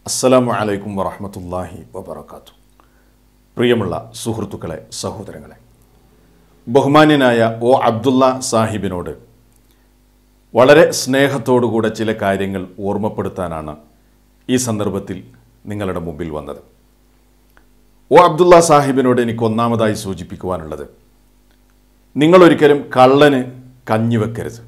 അസ്സലാമു അലൈക്കും വറഹമത്തല്ലാഹി വബർക്കാത്തു പ്രിയമുള്ള സുഹൃത്തുക്കളെ സഹോദരങ്ങളെ ബഹുമാന്യനായ ഒ അബ്ദുള്ള സാഹിബിനോട് വളരെ സ്നേഹത്തോടുകൂടെ ചില കാര്യങ്ങൾ ഓർമ്മപ്പെടുത്താനാണ് ഈ സന്ദർഭത്തിൽ നിങ്ങളുടെ മുമ്പിൽ വന്നത് ഒ അബ്ദുള്ള സാഹിബിനോട് എനിക്ക് ഒന്നാമതായി സൂചിപ്പിക്കുവാനുള്ളത് നിങ്ങളൊരിക്കലും കള്ളന് കഞ്ഞി വെക്കരുത്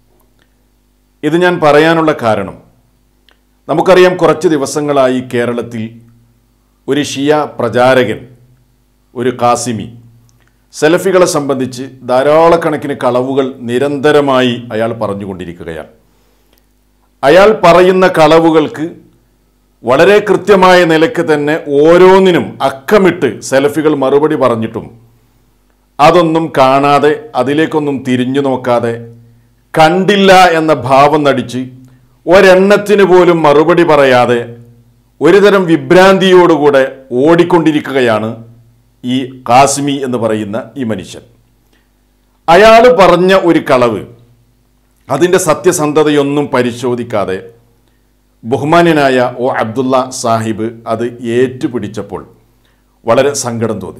ഇത് ഞാൻ പറയാനുള്ള കാരണം നമുക്കറിയാം കുറച്ച് ദിവസങ്ങളായി കേരളത്തിൽ ഒരു ഷിയ പ്രചാരകൻ ഒരു കാസിമി സെലഫികളെ സംബന്ധിച്ച് ധാരാളക്കണക്കിന് കളവുകൾ നിരന്തരമായി അയാൾ പറഞ്ഞുകൊണ്ടിരിക്കുകയാണ് അയാൾ പറയുന്ന കളവുകൾക്ക് വളരെ കൃത്യമായ നിലയ്ക്ക് തന്നെ ഓരോന്നിനും അക്കമിട്ട് സെലഫികൾ മറുപടി പറഞ്ഞിട്ടും അതൊന്നും കാണാതെ അതിലേക്കൊന്നും തിരിഞ്ഞു നോക്കാതെ കണ്ടില്ല എന്ന ഭാവം നടിച്ച് ഒരെണ്ണത്തിന് പോലും മറുപടി പറയാതെ ഒരുതരം വിഭ്രാന്തിയോടുകൂടെ ഓടിക്കൊണ്ടിരിക്കുകയാണ് ഈ കാസ്മി എന്ന് പറയുന്ന ഈ മനുഷ്യൻ അയാൾ പറഞ്ഞ ഒരു കളവ് അതിൻ്റെ സത്യസന്ധതയൊന്നും പരിശോധിക്കാതെ ബഹുമാന്യനായ ഒ അബ്ദുള്ള സാഹിബ് അത് ഏറ്റുപിടിച്ചപ്പോൾ വളരെ സങ്കടം തോന്നി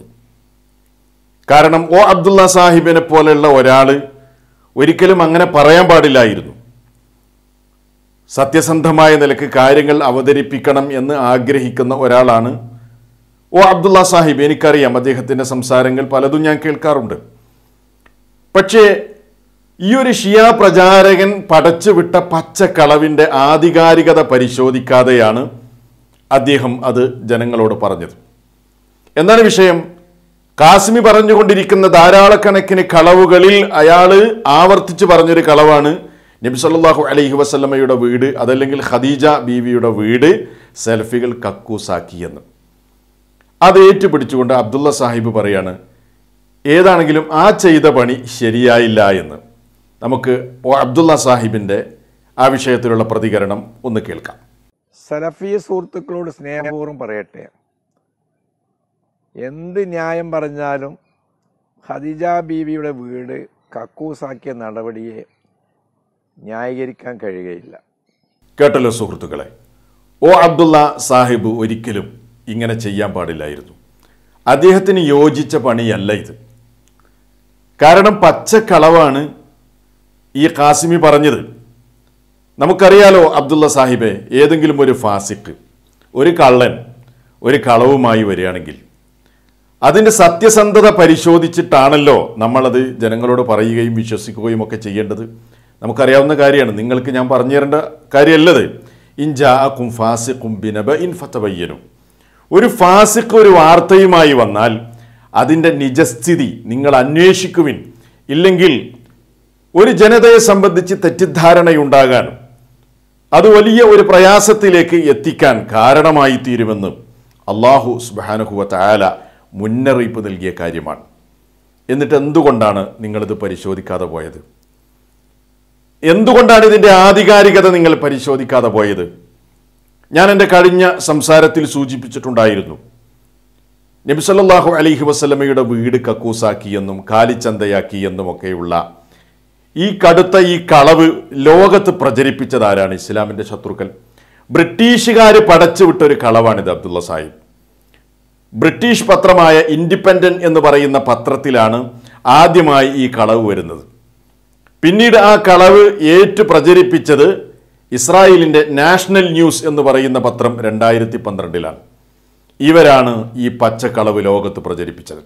കാരണം ഒ അബ്ദുള്ള സാഹിബിനെ പോലെയുള്ള ഒരാൾ ഒരിക്കലും അങ്ങനെ പറയാൻ പാടില്ലായിരുന്നു സത്യസന്ധമായ നിലക്ക് കാര്യങ്ങൾ അവതരിപ്പിക്കണം എന്ന് ആഗ്രഹിക്കുന്ന ഒരാളാണ് ഒ അബ്ദുള്ള സാഹിബ് എനിക്കറിയാം അദ്ദേഹത്തിൻ്റെ സംസാരങ്ങൾ പലതും ഞാൻ കേൾക്കാറുണ്ട് പക്ഷേ ഈ ഒരു ഷിയ പ്രചാരകൻ പടച്ചുവിട്ട പച്ചക്കളവിൻ്റെ ആധികാരികത പരിശോധിക്കാതെയാണ് അദ്ദേഹം അത് ജനങ്ങളോട് പറഞ്ഞത് എന്താണ് വിഷയം കാശ്മി പറഞ്ഞുകൊണ്ടിരിക്കുന്ന ധാരാളക്കണക്കിന് കളവുകളിൽ അയാൾ ആവർത്തിച്ച് പറഞ്ഞൊരു കളവാണ് നബി സല്ലല്ലാഹു അലൈഹി വസല്ലമയുടെ വീട് അതല്ലെങ്കിൽ ഖദീജ ബീവിയുടെ വീട് സെൽഫികൾ കക്കൂസാക്കിയെന്ന് അത് ഏറ്റുപിടിച്ചുകൊണ്ട് അബ്ദുള്ള സാഹിബ് പറയാണ് ഏതാണെങ്കിലും ആ ചെയ്ത പണി ശരിയായില്ല എന്ന് നമുക്ക് ഒ അബ്ദുള്ള സാഹിബിൻ്റെ ആ വിഷയത്തിലുള്ള പ്രതികരണം ഒന്ന് കേൾക്കാം സലഫി സുഹൃത്തുക്കളോട് സ്നേഹപൂർവ്വം പറയട്ടെ എന്ത് ന്യായം പറഞ്ഞാലും ഖദീജ ബീവിയുടെ വീട് കക്കൂസാക്കിയ നടപടിയെ ന്യായീകരിക്കാൻ കഴിയുകയില്ല കേട്ടല്ലോ സുഹൃത്തുക്കളെ ഒ അബ്ദുള്ള സാഹിബ് ഒരിക്കലും ഇങ്ങനെ ചെയ്യാൻ പാടില്ലായിരുന്നു അദ്ദേഹത്തിന് യോജിച്ച പണിയല്ല ഇത് കാരണം പച്ചക്കളവാണ് ഈ കാസിമി പറഞ്ഞത് നമുക്കറിയാലോ അബ്ദുള്ള സാഹിബെ ഏതെങ്കിലും ഒരു ഫാസിക്ക് ഒരു കള്ളൻ ഒരു കളവുമായി വരികയാണെങ്കിൽ അതിൻ്റെ സത്യസന്ധത പരിശോധിച്ചിട്ടാണല്ലോ നമ്മളത് ജനങ്ങളോട് പറയുകയും വിശ്വസിക്കുകയും ഒക്കെ ചെയ്യേണ്ടത് നമുക്കറിയാവുന്ന കാര്യമാണ് നിങ്ങൾക്ക് ഞാൻ പറഞ്ഞു തരേണ്ട കാര്യമല്ലത് ഇൻജാ കും ഫാസിഖും ബിനബ ഇൻ ഫത്തബയ്യനും ഒരു ഫാസിഖ് ഒരു വാർത്തയുമായി വന്നാൽ അതിൻ്റെ നിജസ്ഥിതി നിങ്ങൾ അന്വേഷിക്കുവിൻ ഇല്ലെങ്കിൽ ഒരു ജനതയെ സംബന്ധിച്ച് തെറ്റിദ്ധാരണയുണ്ടാകാൻ അത് വലിയ ഒരു പ്രയാസത്തിലേക്ക് എത്തിക്കാൻ കാരണമായി തീരുമെന്ന് അള്ളാഹു സുബാനുഹുവ തായാല മുന്നറിയിപ്പ് നൽകിയ കാര്യമാണ് എന്നിട്ട് എന്തുകൊണ്ടാണ് നിങ്ങളിത് പരിശോധിക്കാതെ പോയത് എന്തുകൊണ്ടാണ് ഇതിൻ്റെ ആധികാരികത നിങ്ങൾ പരിശോധിക്കാതെ പോയത് ഞാൻ എൻ്റെ കഴിഞ്ഞ സംസാരത്തിൽ സൂചിപ്പിച്ചിട്ടുണ്ടായിരുന്നു നബിസല്ലാഹു അലൈഹി വസ്ലമയുടെ വീട് കക്കൂസാക്കിയെന്നും കാലിച്ചന്തയാക്കിയെന്നും ഒക്കെയുള്ള ഈ കടുത്ത ഈ കളവ് ലോകത്ത് പ്രചരിപ്പിച്ചതാരാണ് ഇസ്ലാമിൻ്റെ ശത്രുക്കൾ ബ്രിട്ടീഷുകാർ പടച്ചുവിട്ട ഒരു കളവാണിത് അബ്ദുള്ള സാഹിബ് ബ്രിട്ടീഷ് പത്രമായ ഇൻഡിപെൻഡന്റ് എന്ന് പറയുന്ന പത്രത്തിലാണ് ആദ്യമായി ഈ കളവ് വരുന്നത് പിന്നീട് ആ കളവ് ഏറ്റു പ്രചരിപ്പിച്ചത് ഇസ്രായേലിൻ്റെ നാഷണൽ ന്യൂസ് എന്ന് പറയുന്ന പത്രം രണ്ടായിരത്തി പന്ത്രണ്ടിലാണ് ഇവരാണ് ഈ പച്ചക്കളവ് ലോകത്ത് പ്രചരിപ്പിച്ചത്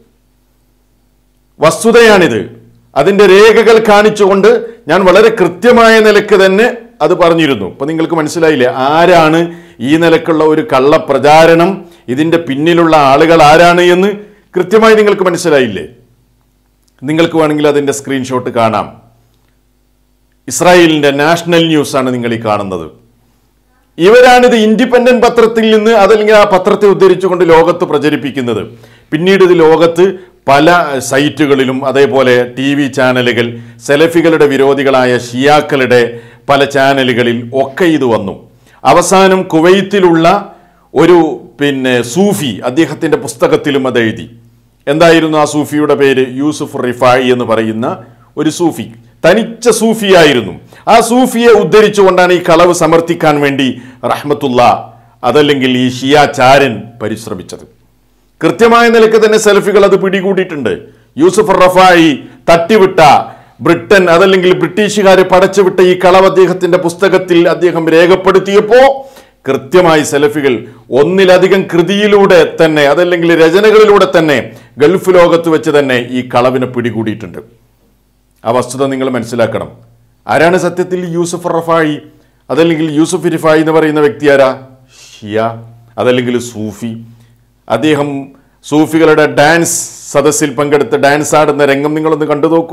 വസ്തുതയാണിത് അതിൻ്റെ രേഖകൾ കാണിച്ചുകൊണ്ട് ഞാൻ വളരെ കൃത്യമായ നിലക്ക് തന്നെ അത് പറഞ്ഞിരുന്നു ഇപ്പം നിങ്ങൾക്ക് മനസ്സിലായില്ലേ ആരാണ് ഈ നിലക്കുള്ള ഒരു കള്ളപ്രചാരണം ഇതിൻ്റെ പിന്നിലുള്ള ആളുകൾ ആരാണ് എന്ന് കൃത്യമായി നിങ്ങൾക്ക് മനസ്സിലായില്ലേ നിങ്ങൾക്ക് വേണമെങ്കിൽ അതിൻ്റെ സ്ക്രീൻഷോട്ട് കാണാം ഇസ്രായേലിൻ്റെ നാഷണൽ ന്യൂസാണ് നിങ്ങൾ ഈ കാണുന്നത് ഇവരാണിത് ഇൻഡിപെൻഡന്റ് പത്രത്തിൽ നിന്ന് അതല്ലെങ്കിൽ ആ പത്രത്തെ ഉദ്ധരിച്ചുകൊണ്ട് ലോകത്ത് പ്രചരിപ്പിക്കുന്നത് പിന്നീട് ഇത് ലോകത്ത് പല സൈറ്റുകളിലും അതേപോലെ ടി വി ചാനലുകൾ സെലഫികളുടെ വിരോധികളായ ഷിയാക്കളുടെ പല ചാനലുകളിൽ ഒക്കെ ഇത് വന്നു അവസാനം കുവൈത്തിലുള്ള ഒരു പിന്നെ സൂഫി അദ്ദേഹത്തിൻ്റെ പുസ്തകത്തിലും അത് എഴുതി എന്തായിരുന്നു ആ സൂഫിയുടെ പേര് യൂസുഫ് റിഫായി എന്ന് പറയുന്ന ഒരു സൂഫി തനിച്ച സൂഫിയായിരുന്നു ആ സൂഫിയെ ഉദ്ധരിച്ചുകൊണ്ടാണ് ഈ കളവ് സമർത്ഥിക്കാൻ വേണ്ടി റഹ്മത്തുള്ള അതല്ലെങ്കിൽ ഈ ഷിയാചാരൻ പരിശ്രമിച്ചത് കൃത്യമായ നിലയ്ക്ക് തന്നെ സെൽഫികൾ അത് പിടികൂടിയിട്ടുണ്ട് യൂസുഫ് റഫായി തട്ടിവിട്ട ബ്രിട്ടൻ അതല്ലെങ്കിൽ ബ്രിട്ടീഷുകാർ പടച്ചുവിട്ട ഈ കളവ് അദ്ദേഹത്തിന്റെ പുസ്തകത്തിൽ അദ്ദേഹം രേഖപ്പെടുത്തിയപ്പോ കൃത്യമായി സെലഫികൾ ഒന്നിലധികം കൃതിയിലൂടെ തന്നെ അതല്ലെങ്കിൽ രചനകളിലൂടെ തന്നെ ഗൾഫ് ലോകത്ത് വെച്ച് തന്നെ ഈ കളവിനെ പിടികൂടിയിട്ടുണ്ട് ആ വസ്തുത നിങ്ങൾ മനസ്സിലാക്കണം ആരാണ് സത്യത്തിൽ യൂസുഫ് റഫായി അതല്ലെങ്കിൽ യൂസുഫ് റിഫായി എന്ന് പറയുന്ന വ്യക്തി ആരാ ഷിയ അതല്ലെങ്കിൽ സൂഫി അദ്ദേഹം സൂഫികളുടെ ഡാൻസ് സദസ്സിൽ പങ്കെടുത്ത് ഡാൻസ് ആടുന്ന രംഗം നിങ്ങളൊന്ന് കണ്ടു നോക്കൂ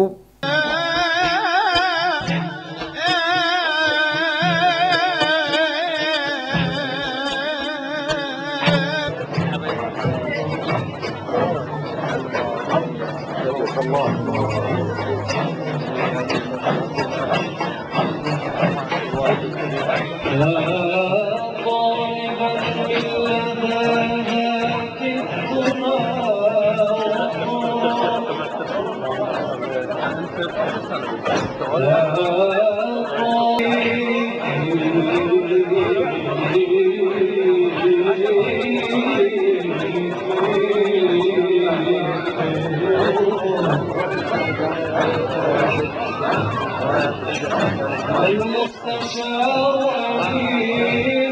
المستشار أمين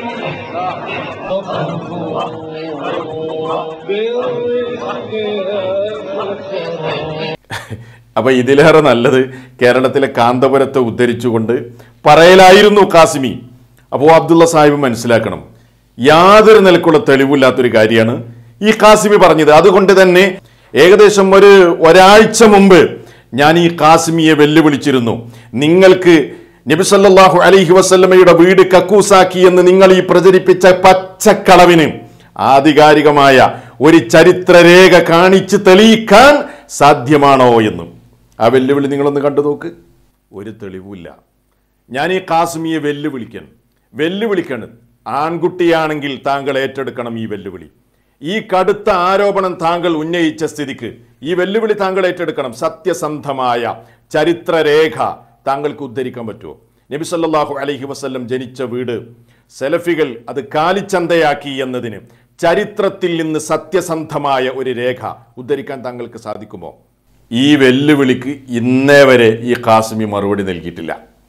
അപ്പൊ ഇതിലേറെ നല്ലത് കേരളത്തിലെ കാന്തപുരത്തെ ഉദ്ധരിച്ചുകൊണ്ട് പറയലായിരുന്നു കാസിമി അപ്പോൾ അബ്ദുള്ള സാഹിബ് മനസ്സിലാക്കണം യാതൊരു നിലക്കുള്ള തെളിവില്ലാത്തൊരു കാര്യമാണ് ഈ കാസിമി പറഞ്ഞത് അതുകൊണ്ട് തന്നെ ഏകദേശം ഒരു ഒരാഴ്ച മുമ്പ് ഞാൻ ഈ കാസിമിയെ വെല്ലുവിളിച്ചിരുന്നു നിങ്ങൾക്ക് നബിസല്ലാഹു അലൈഹി വസല്ലമയുടെ വീട് കക്കൂസാക്കി എന്ന് നിങ്ങൾ ഈ പ്രചരിപ്പിച്ച പച്ചക്കളവിന് ആധികാരികമായ ഒരു ചരിത്രരേഖ കാണിച്ച് തെളിയിക്കാൻ സാധ്യമാണോ എന്ന് ആ വെല്ലുവിളി നിങ്ങളൊന്ന് കണ്ടു നോക്ക് ഒരു തെളിവുമില്ല ഞാൻ ഈ കാശ്മിയെ വെല്ലുവിളിക്കണം വെല്ലുവിളിക്കണം ആൺകുട്ടിയാണെങ്കിൽ താങ്കൾ ഏറ്റെടുക്കണം ഈ വെല്ലുവിളി ഈ കടുത്ത ആരോപണം താങ്കൾ ഉന്നയിച്ച സ്ഥിതിക്ക് ഈ വെല്ലുവിളി താങ്കൾ ഏറ്റെടുക്കണം സത്യസന്ധമായ ചരിത്രരേഖ താങ്കൾക്ക് ഉദ്ധരിക്കാൻ പറ്റുമോ നബി സല്ലല്ലാഹു അലൈഹി വസല്ലം ജനിച്ച വീട് സെലഫികൾ അത് കാലിച്ചന്തയാക്കി എന്നതിന് ചരിത്രത്തിൽ നിന്ന് സത്യസന്ധമായ ഒരു രേഖ ഉദ്ധരിക്കാൻ താങ്കൾക്ക് സാധിക്കുമോ ഈ വെല്ലുവിളിക്ക് ഇന്നേ വരെ ഈ കാസിമി മറുപടി നൽകിയിട്ടില്ല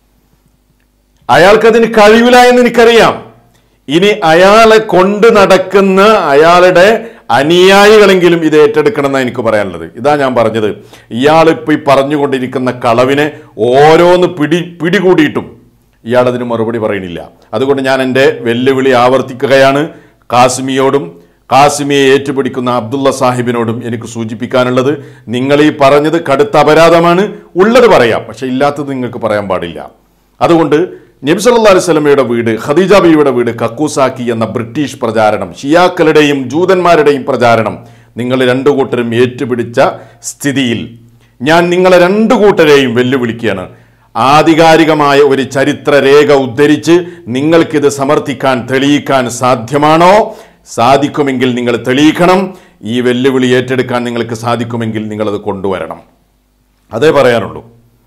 അയാൾക്കതിന് കഴിയില്ല എന്ന് എനിക്കറിയാം ഇനി അയാളെ കൊണ്ട് നടക്കുന്ന അയാളുടെ അനുയായികളെങ്കിലും ഇത് ഏറ്റെടുക്കണമെന്നാണ് എനിക്ക് പറയാനുള്ളത് ഇതാ ഞാൻ പറഞ്ഞത് ഇയാൾ ഇപ്പൊ ഈ പറഞ്ഞുകൊണ്ടിരിക്കുന്ന കളവിനെ ഓരോന്ന് പിടി പിടികൂടിയിട്ടും ഇയാൾ അതിന് മറുപടി പറയണില്ല അതുകൊണ്ട് ഞാൻ എൻ്റെ വെല്ലുവിളി ആവർത്തിക്കുകയാണ് കാശ്മിയോടും കാശ്മിയെ ഏറ്റുപിടിക്കുന്ന അബ്ദുള്ള സാഹിബിനോടും എനിക്ക് സൂചിപ്പിക്കാനുള്ളത് നിങ്ങൾ ഈ പറഞ്ഞത് കടുത്ത അപരാധമാണ് ഉള്ളത് പറയാം പക്ഷെ ഇല്ലാത്തത് നിങ്ങൾക്ക് പറയാൻ പാടില്ല അതുകൊണ്ട് നബി സല്ലല്ലാഹു അലൈഹി വസല്ലമയുടെ വീട് ഖദീജ ബിയുടെ വീട് കക്കൂസാക്കി എന്ന ബ്രിട്ടീഷ് പ്രചാരണം ഷിയാക്കളുടെയും ജൂതന്മാരുടെയും പ്രചാരണം നിങ്ങൾ രണ്ടു കൂട്ടരും ഏറ്റുപിടിച്ച സ്ഥിതിയിൽ ഞാൻ നിങ്ങളെ രണ്ടു കൂട്ടരെയും വെല്ലുവിളിക്കുകയാണ് ആധികാരികമായ ഒരു ചരിത്രരേഖ ഉദ്ധരിച്ച് നിങ്ങൾക്കിത് സമർത്ഥിക്കാൻ തെളിയിക്കാൻ സാധ്യമാണോ സാധിക്കുമെങ്കിൽ നിങ്ങൾ തെളിയിക്കണം ഈ വെല്ലുവിളി ഏറ്റെടുക്കാൻ നിങ്ങൾക്ക് സാധിക്കുമെങ്കിൽ നിങ്ങളത് കൊണ്ടുവരണം അതേ പറയാനുള്ളൂ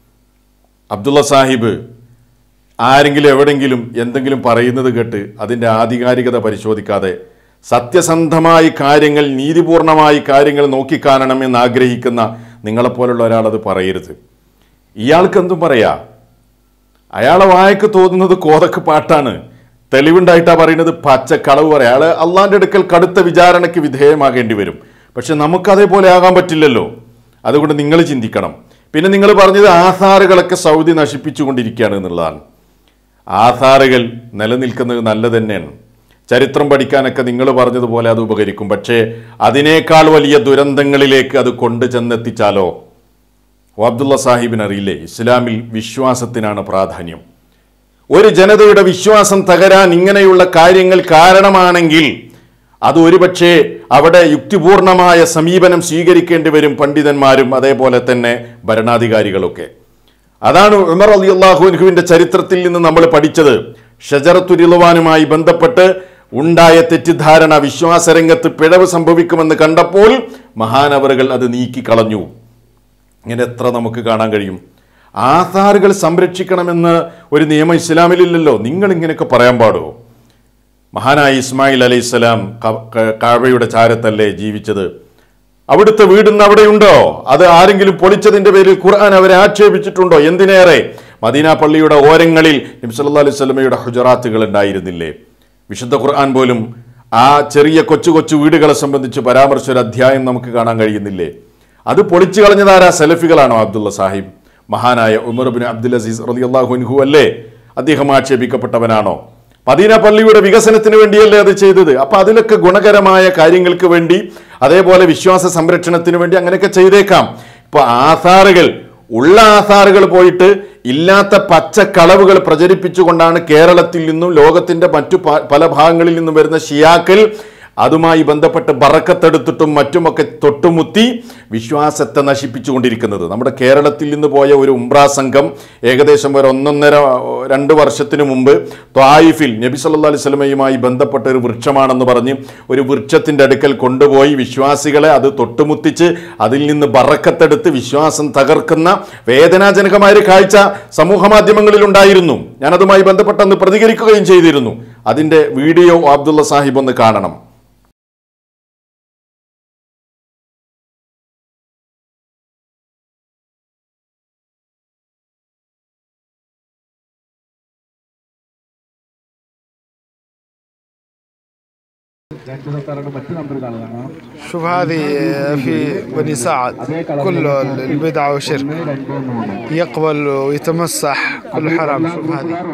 അബ്ദുള്ള സാഹിബ് ആരെങ്കിലും എവിടെങ്കിലും എന്തെങ്കിലും പറയുന്നത് കേട്ട് അതിൻ്റെ ആധികാരികത പരിശോധിക്കാതെ സത്യസന്ധമായി കാര്യങ്ങൾ നീതിപൂർണമായി കാര്യങ്ങൾ നോക്കിക്കാണണം എന്ന് ആഗ്രഹിക്കുന്ന നിങ്ങളെപ്പോലുള്ള ഒരാളത് പറയരുത് ഇയാൾക്ക് എന്തും പറയാ അയാളെ വായക്ക് തോന്നുന്നത് കോതക്ക് പാട്ടാണ് തെളിവുണ്ടായിട്ടാ പറയുന്നത് പച്ചക്കളവ് പറയാം അയാൾ അള്ളാന്റെ അടുക്കൽ കടുത്ത വിചാരണയ്ക്ക് വിധേയമാകേണ്ടി വരും പക്ഷെ നമുക്ക് അതേപോലെ ആകാൻ പറ്റില്ലല്ലോ അതുകൊണ്ട് നിങ്ങൾ ചിന്തിക്കണം പിന്നെ നിങ്ങൾ പറഞ്ഞത് ആധാറുകളൊക്കെ സൗദി നശിപ്പിച്ചുകൊണ്ടിരിക്കുകയാണ് എന്നുള്ളതാണ് ആധാറുകൾ നിലനിൽക്കുന്നത് നല്ലത് തന്നെയാണ് ചരിത്രം പഠിക്കാനൊക്കെ നിങ്ങൾ പറഞ്ഞതുപോലെ അത് ഉപകരിക്കും പക്ഷേ അതിനേക്കാൾ വലിയ ദുരന്തങ്ങളിലേക്ക് അത് കൊണ്ടു ചെന്നെത്തിച്ചാലോ ഓ അബ്ദുള്ള സാഹിബിന് അറിയില്ലേ ഇസ്ലാമിൽ വിശ്വാസത്തിനാണ് പ്രാധാന്യം ഒരു ജനതയുടെ വിശ്വാസം തകരാൻ ഇങ്ങനെയുള്ള കാര്യങ്ങൾ കാരണമാണെങ്കിൽ അത് ഒരുപക്ഷെ അവിടെ യുക്തിപൂർണമായ സമീപനം സ്വീകരിക്കേണ്ടി വരും പണ്ഡിതന്മാരും അതേപോലെ തന്നെ ഭരണാധികാരികളൊക്കെ അതാണ് ഉമർ അലി അള്ളാഹുൻഹുവിന്റെ ചരിത്രത്തിൽ നിന്ന് നമ്മൾ പഠിച്ചത് ഷജറത്തുരിളുവാനുമായി ബന്ധപ്പെട്ട് ഉണ്ടായ തെറ്റിദ്ധാരണ വിശ്വാസരംഗത്ത് പിഴവ് സംഭവിക്കുമെന്ന് കണ്ടപ്പോൾ മഹാനവറുകൾ അത് നീക്കിക്കളഞ്ഞു ഇങ്ങനെ എത്ര നമുക്ക് കാണാൻ കഴിയും ആധാറുകൾ സംരക്ഷിക്കണമെന്ന് ഒരു നിയമം ഇസ്ലാമിലില്ലല്ലോ നിങ്ങൾ ഇങ്ങനെയൊക്കെ പറയാൻ പാടുമോ മഹാനായ ഇസ്മായിൽ അലൈഹിസ്സലാം ക- ക- കാബയുടെ ചാരത്തല്ലേ ജീവിച്ചത് അവിടുത്തെ വീടുന്ന് അവിടെയുണ്ടോ അത് ആരെങ്കിലും പൊളിച്ചതിന്റെ പേരിൽ ഖുർആൻ അവരെ ആക്ഷേപിച്ചിട്ടുണ്ടോ എന്തിനേറെ മദീന പള്ളിയുടെ ഓരങ്ങളിൽ നബി സല്ലല്ലാഹു അലൈഹി വസല്ലമയുടെ ഹുജറാത്തുകൾ ഉണ്ടായിരുന്നില്ലേ വിശുദ്ധ ഖുർആൻ പോലും ആ ചെറിയ കൊച്ചു കൊച്ചു വീടുകളെ സംബന്ധിച്ച് പരാമർശിച്ച ഒരു അധ്യായം നമുക്ക് കാണാൻ കഴിയുന്നില്ലേ അത് പൊളിച്ചു കളഞ്ഞതാരാ സെലഫികളാണോ അബ്ദുള്ള സാഹിബ് മഹാനായ ഉമർ ബിൻ അബ്ദുൽ അസീസ് റളിയല്ലാഹു അൻഹു അല്ലേ അദ്ദേഹം ആക്ഷേപിക്കപ്പെട്ടവനാണോ മദീന പള്ളിയുടെ വികസനത്തിന് വേണ്ടിയല്ലേ അത് ചെയ്തത് അപ്പൊ അതിലൊക്കെ ഗുണകരമായ കാര്യങ്ങൾക്ക് വേണ്ടി അതേപോലെ വിശ്വാസ സംരക്ഷണത്തിന് വേണ്ടി അങ്ങനെയൊക്കെ ചെയ്തേക്കാം ഇപ്പൊ ആധാറുകൾ ഉള്ള ആധാറുകൾ പോയിട്ട് ഇല്ലാത്ത പച്ചക്കളവുകൾ പ്രചരിപ്പിച്ചുകൊണ്ടാണ് കേരളത്തിൽ നിന്നും ലോകത്തിന്റെ മറ്റു പ- പല ഭാഗങ്ങളിൽ നിന്നും വരുന്ന ഷിയാക്കൾ അതുമായി ബന്ധപ്പെട്ട് ബറക്കത്തെടുത്തിട്ടും മറ്റുമൊക്കെ തൊട്ടുമുത്തി വിശ്വാസത്തെ നശിപ്പിച്ചുകൊണ്ടിരിക്കുന്നത് നമ്മുടെ കേരളത്തിൽ നിന്ന് പോയ ഒരു ഉംറ സംഘം ഏകദേശം ഒരു ഒന്നൊന്നര രണ്ട് വർഷത്തിന് മുമ്പ് ത്വായിഫിൽ നബി സല്ലല്ലാഹു അലൈഹി വസല്ലമയുമായി ബന്ധപ്പെട്ട ഒരു വൃക്ഷമാണെന്ന് പറഞ്ഞ് ഒരു വൃക്ഷത്തിൻ്റെ അടുക്കൽ കൊണ്ടുപോയി വിശ്വാസികളെ അത് തൊട്ടുമുത്തിച്ച് അതിൽ നിന്ന് ബറക്കത്തെടുത്ത് വിശ്വാസം തകർക്കുന്ന വേദനാജനകമായ ഒരു കാഴ്ച സമൂഹ മാധ്യമങ്ങളിൽ ഉണ്ടായിരുന്നു ഞാനതുമായി ബന്ധപ്പെട്ടന്ന് പ്രതികരിക്കുകയും ചെയ്തിരുന്നു അതിൻ്റെ വീഡിയോ അബ്ദുള്ള സാഹിബ് ഒന്ന് കാണണം شوف هذه في بني سعد كله البدعة والشرك يقبل ويتمسح كله حرام شوف هذه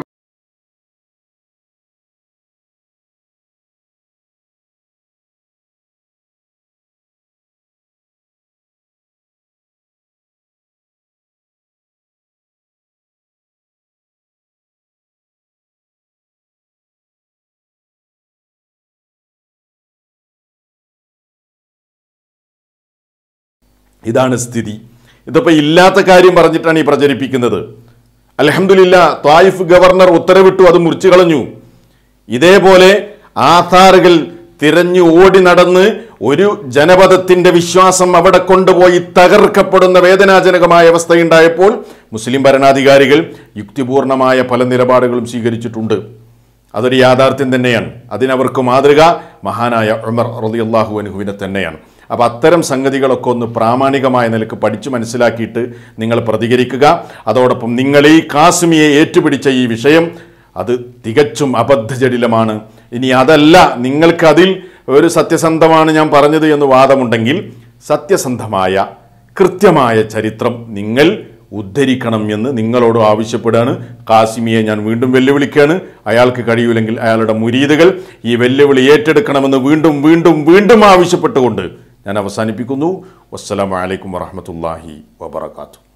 ഇതാണ് സ്ഥിതി ഇതിപ്പോ ഇല്ലാത്ത കാര്യം പറഞ്ഞിട്ടാണ് ഈ പ്രചരിപ്പിക്കുന്നത് അലഹമില്ല ത്വായിഫ് ഗവർണർ ഉത്തരവിട്ടു അത് മുറിച്ചു കളഞ്ഞു ഇതേപോലെ ആധാറുകൾ തിരഞ്ഞു ഓടി നടന്ന് ഒരു ജനപദത്തിന്റെ വിശ്വാസം അവിടെ കൊണ്ടുപോയി തകർക്കപ്പെടുന്ന വേദനാജനകമായ അവസ്ഥയുണ്ടായപ്പോൾ മുസ്ലിം ഭരണാധികാരികൾ യുക്തിപൂർണമായ പല നിലപാടുകളും സ്വീകരിച്ചിട്ടുണ്ട് അതൊരു യാഥാർത്ഥ്യം തന്നെയാണ് അതിനവർക്ക് മാതൃക മഹാനായ ഉമർ റളിയല്ലാഹു അൻഹുവിനെ തന്നെയാണ് അപ്പോൾ അത്തരം സംഗതികളൊക്കെ ഒന്ന് പ്രാമാണികമായ നിലക്ക് പഠിച്ചു മനസ്സിലാക്കിയിട്ട് നിങ്ങൾ പ്രതികരിക്കുക അതോടൊപ്പം നിങ്ങൾ ഈ കാശ്മിയെ ഏറ്റുപിടിച്ച ഈ വിഷയം അത് തികച്ചും അബദ്ധജടിലമാണ് ഇനി അതല്ല നിങ്ങൾക്കതിൽ ഒരു സത്യസന്ധമാണ് ഞാൻ പറഞ്ഞത് എന്ന് വാദമുണ്ടെങ്കിൽ സത്യസന്ധമായ കൃത്യമായ ചരിത്രം നിങ്ങൾ ഉദ്ധരിക്കണം എന്ന് നിങ്ങളോട് ആവശ്യപ്പെടുകയാണ് കാസിമിയെ ഞാൻ വീണ്ടും വെല്ലുവിളിക്കുകയാണ് അയാൾക്ക് കഴിയൂലെങ്കിൽ അയാളുടെ മുരീദുകൾ ഈ വെല്ലുവിളി ഏറ്റെടുക്കണമെന്ന് വീണ്ടും വീണ്ടും വീണ്ടും ആവശ്യപ്പെട്ടുകൊണ്ട് ഞാൻ അവസാനിപ്പിക്കുന്നു വസ്സലാമലൈക്കും വറഹമത്തല്ലാഹി വബർക്കാത്തു